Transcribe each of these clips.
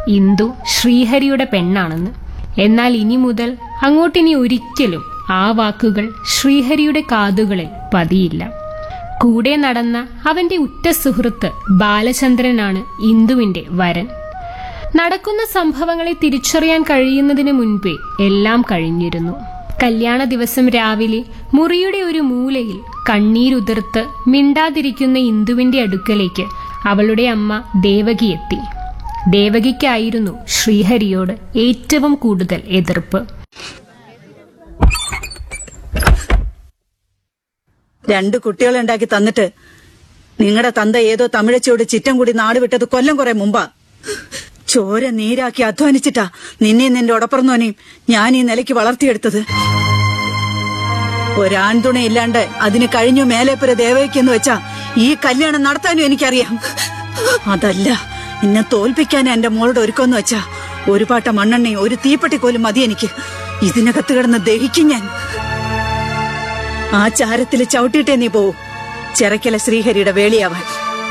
ഇന്ദു ശ്രീഹരിയുടെ പെണ്ണാണെന്ന് എന്നാൽ ഇനി മുതൽ അങ്ങോട്ടിനി ഒരിക്കലും ആ വാക്കുകൾ ശ്രീഹരിയുടെ കാതുകളിൽ പതിയില്ല കൂടെ നടന്ന അവന്റെ ഉറ്റ സുഹൃത്ത് ബാലചന്ദ്രനാണ് ഇന്ദുവിന്റെ വരൻ നടക്കുന്ന സംഭവങ്ങളെ തിരിച്ചറിയാൻ കഴിയുന്നതിന് മുൻപേ എല്ലാം കഴിഞ്ഞിരുന്നു കല്യാണ ദിവസം രാവിലെ മുറിയുടെ ഒരു മൂലയിൽ കണ്ണീരുതിർത്ത് മിണ്ടാതിരിക്കുന്ന ഇന്ദുവിന്റെ അടുക്കലേക്ക് അവളുടെ അമ്മ ദേവകി എത്തി ദേവകിക്കായിരുന്നു ശ്രീഹരിയോട് ഏറ്റവും കൂടുതൽ എതിർപ്പ് രണ്ട് കുട്ടികളെ ഉണ്ടാക്കി തന്നിട്ട് നിങ്ങളുടെ തന്ത ഏതോ തമിഴച്ചയോട് ചിറ്റം കൂടി നാട് വിട്ടത് കൊല്ലം കുറെ മുമ്പാ ചോര നീരാക്കി അധ്വാനിച്ചിട്ടാ നിന്നെയും നിന്റെ ഉടപ്പറന്നോനെയും ഞാൻ ഈ നിലയ്ക്ക് വളർത്തിയെടുത്തത് ഒരാൺതുണ ഇല്ലാണ്ട് അതിന് കഴിഞ്ഞു മേലേപ്പുര ദേവയ്ക്കെന്ന് വെച്ചാ ഈ കല്യാണം നടത്താനും എനിക്കറിയാം അതല്ല എന്നെ തോൽപ്പിക്കാൻ എന്റെ മോളുടെ ഒരുക്കമെന്ന് വെച്ചാ ഒരു പാട്ട മണ്ണെണ്ണയും ഒരു തീപ്പെട്ടി കോലും മതി എനിക്ക് ഇതിനകത്ത് കിടന്ന് ദഹിക്കും ഞാൻ ആ ചാരത്തില് ചവിട്ടിയിട്ടേ നീ പോവൂ ചെറക്കല ശ്രീഹരിയുടെ വേളിയാവാൻ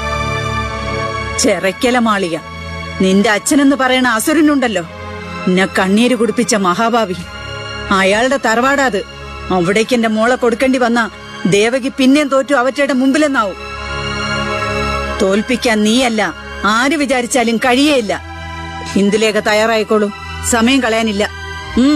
ചെറക്കല മാളിക നിന്റെ അച്ഛനെന്ന് പറയണ അസുരനുണ്ടല്ലോ എന്നെ കണ്ണീര് കുടിപ്പിച്ച മഹാഭാവി അയാളുടെ തറവാടാത് അവിടേക്ക് എന്റെ മോളെ കൊടുക്കേണ്ടി വന്ന ദേവകി പിന്നെയും തോറ്റു അവറ്റയുടെ മുമ്പിലെന്നാവും തോൽപ്പിക്കാൻ നീയല്ല ആര് വിചാരിച്ചാലും കഴിയേയില്ല ഇന്ദുലേഖ തയ്യാറായിക്കോളൂ സമയം കളയാനില്ല ഉം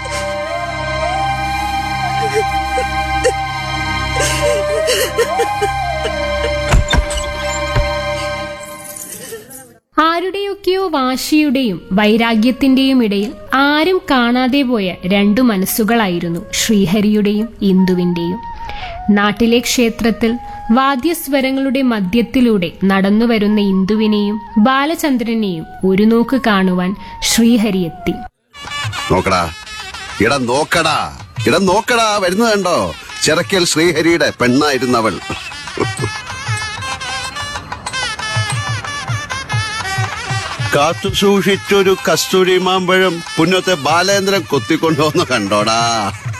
ആരുടെയൊക്കെയോ വാശിയുടെയും വൈരാഗ്യത്തിന്റെയും ഇടയിൽ ആരും കാണാതെ പോയ രണ്ടു മനസ്സുകളായിരുന്നു ശ്രീഹരിയുടെയും ഇന്ദുവിന്റെയും നാട്ടിലെ ക്ഷേത്രത്തിൽ വാദ്യസ്വരങ്ങളുടെ മധ്യത്തിലൂടെ നടന്നുവരുന്ന ഇന്ദുവിനെയും ബാലചന്ദ്രനെയും ഒരു നോക്ക് കാണുവാൻ ശ്രീഹരി എത്തി നോക്കടാ ഇടം നോക്കടാ ഇടം നോക്കടാ വരുന്നത് കണ്ടോ ചിറക്കൽ ശ്രീഹരിയുടെ പെണ്ണായിരുന്നവൾ കാത്തു സൂക്ഷിച്ചൊരു കസ്തൂരി മാമ്പഴം പുന്നത്തെ ബാലേന്ദ്രൻ കൊത്തിക്കൊണ്ടുവന്ന് കണ്ടോടാ